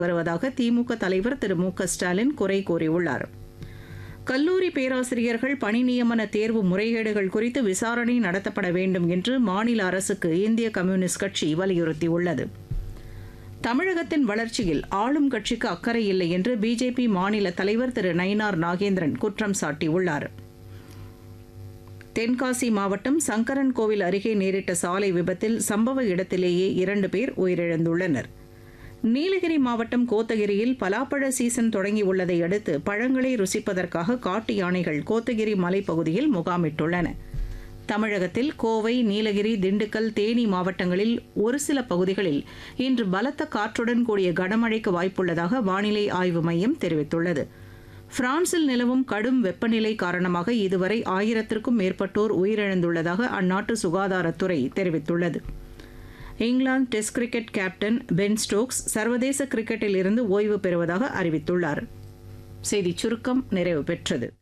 வருவதாக திமுக தலைவர் திரு மு க ஸ்டாலின் குறை கூறியுள்ளார் கல்லூரி பேராசிரியர்கள் பணி நியமன தேர்வு முறைகேடுகள் குறித்து விசாரணை நடத்தப்பட வேண்டும் என்று மாநில அரசுக்கு இந்திய கம்யூனிஸ்ட் கட்சி வலியுறுத்தியுள்ளது தமிழகத்தின் வளர்ச்சியில் ஆளும் கட்சிக்கு அக்கறை இல்லை என்று பிஜேபி மாநில தலைவர் திரு நயினார் நாகேந்திரன் குற்றம் சாட்டியுள்ளார் தென்காசி மாவட்டம் சங்கரன் கோவில் அருகே நேரிட்ட சாலை விபத்தில் சம்பவ இடத்திலேயே இரண்டு பேர் உயிரிழந்துள்ளனர் நீலகிரி மாவட்டம் கோத்தகிரியில் பலாப்பழ சீசன் தொடங்கியுள்ளதை அடுத்து பழங்களை ருசிப்பதற்காக காட்டு யானைகள் கோத்தகிரி மலைப்பகுதியில் முகாமிட்டுள்ளன தமிழகத்தில் கோவை நீலகிரி திண்டுக்கல் தேனி மாவட்டங்களில் ஒரு சில பகுதிகளில் இன்று பலத்த காற்றுடன் கூடிய கனமழைக்கு வாய்ப்புள்ளதாக வானிலை ஆய்வு மையம் தெரிவித்துள்ளது பிரான்சில் நிலவும் கடும் வெப்பநிலை காரணமாக இதுவரை ஆயிரத்திற்கும் மேற்பட்டோர் உயிரிழந்துள்ளதாக அந்நாட்டு சுகாதாரத்துறை தெரிவித்துள்ளது இங்கிலாந்து test cricket captain Ben Stokes சர்வதேச கிரிக்கெட்டில் இருந்து ஓய்வு பெறுவதாக அறிவித்துள்ளார் செய்திச் சுருக்கம் நிறைவு பெற்றது